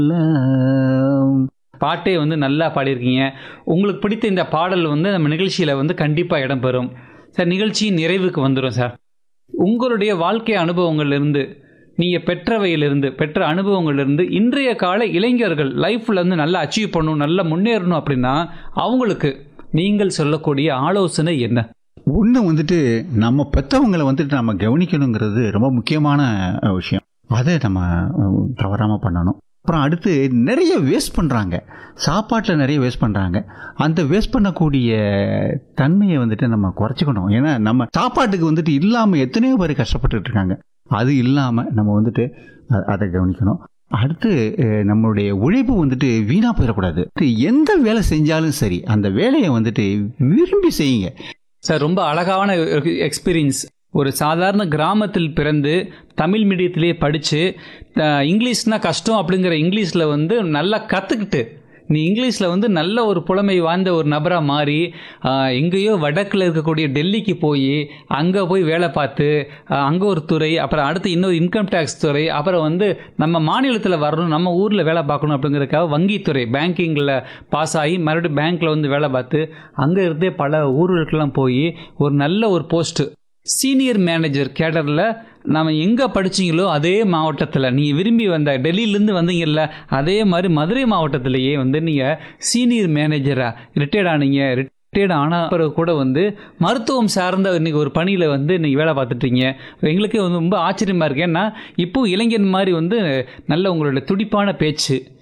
பாட்டே வந்து நல்லா பாடியிருக்கீங்க உங்களுக்கு பிடித்த இந்த பாடல் வந்து நம்ம நிகழ்ச்சியில் வந்து கண்டிப்பாக இடம்பெறும் சார் நிகழ்ச்சியின் நிறைவுக்கு வந்துடும் சார் உங்களுடைய வாழ்க்கை அனுபவங்கள்லேருந்து நீங்கள் பெற்றவையிலிருந்து பெற்ற அனுபவங்கள்லேருந்து இன்றைய கால இளைஞர்கள் லைஃப்பில் வந்து நல்லா அச்சீவ் பண்ணணும் நல்லா முன்னேறணும் அப்படின்னா அவங்களுக்கு நீங்கள் சொல்லக்கூடிய ஆலோசனை என்ன ஒன்று வந்துட்டு நம்ம பெற்றவங்களை வந்துட்டு நம்ம கவனிக்கணுங்கிறது ரொம்ப முக்கியமான அஹ், விஷயம் அதை நம்ம தவறாமல் பண்ணணும் அப்புறம் அடுத்து நிறைய வேஸ்ட் பண்ணுறாங்க சாப்பாட்டில் நிறைய வேஸ்ட் பண்ணுறாங்க அந்த வேஸ்ட் பண்ணக்கூடிய தன்மையை வந்துட்டு நம்ம குறைச்சிக்கணும் ஏன்னா நம்ம சாப்பாட்டுக்கு வந்துட்டு இல்லாமல் எத்தனையோ பேர் கஷ்டப்பட்டுட்டு இருக்காங்க அது இல்லாமல் நம்ம வந்துட்டு அ- அதை கவனிக்கணும் அடுத்து அஹ், நம்மளுடைய உழைப்பு வந்துட்டு வீணாக போயிடக்கூடாது எந்த வேலை செஞ்சாலும் சரி அந்த வேலையை வந்துட்டு விரும்பி செய்யுங்க சார் ரொம்ப அழகான எக்ஸ்பீரியன்ஸ் ஒரு சாதாரண கிராமத்தில் பிறந்து தமிழ் மீடியத்திலே படித்து இங்கிலீஷ்னா கஷ்டம் அப்படிங்கிற இங்கிலீஷில் வந்து நல்லா கற்றுக்கிட்டு நீ இங்கிலீஷில் வந்து நல்ல ஒரு புலமை வாய்ந்த ஒரு நபராக மாறி ஆஹ், எங்கேயோ வடக்கில் இருக்கக்கூடிய டெல்லிக்கு போய் அங்கே போய் வேலை பார்த்து அங்கே ஒரு துறை அப்புறம் அடுத்து இன்னொரு இன்கம் டேக்ஸ் துறை அப்புறம் வந்து நம்ம மாநிலத்தில் வரணும் நம்ம ஊரில் வேலை பார்க்கணும் அப்படிங்கிறதுக்காக வங்கித்துறை பேங்கிங்கில் பாஸ் ஆகி மறுபடியும் பேங்க்கில் வந்து வேலை பார்த்து அங்கே இருந்தே பல ஊர்களுக்கெல்லாம் போய் ஒரு நல்ல ஒரு போஸ்ட்டு சீனியர் மேனேஜர் கேடரில் நம்ம எங்கே படிச்சீங்களோ அதே மாவட்டத்தில் நீங்கள் விரும்பி வந்த டெல்லியிலேருந்து வந்தீங்கல்ல அதே மாதிரி மதுரை மாவட்டத்திலேயே வந்து நீங்கள் சீனியர் மேனேஜராக ரிட்டையர்ட் ஆனீங்க ரிட்டையர்ட் ஆன பிறகு கூட வந்து மருத்துவம் சார்ந்த இன்னைக்கு ஒரு பணியில் வந்து நீங்கள் வேலை பார்த்துட்டீங்க எங்களுக்கே வந்து ரொம்ப ஆச்சரியமாக இருக்கு ஏன்னா இப்போ இளைஞன் மாதிரி வந்து நல்ல உங்களோட துடிப்பான பேச்சு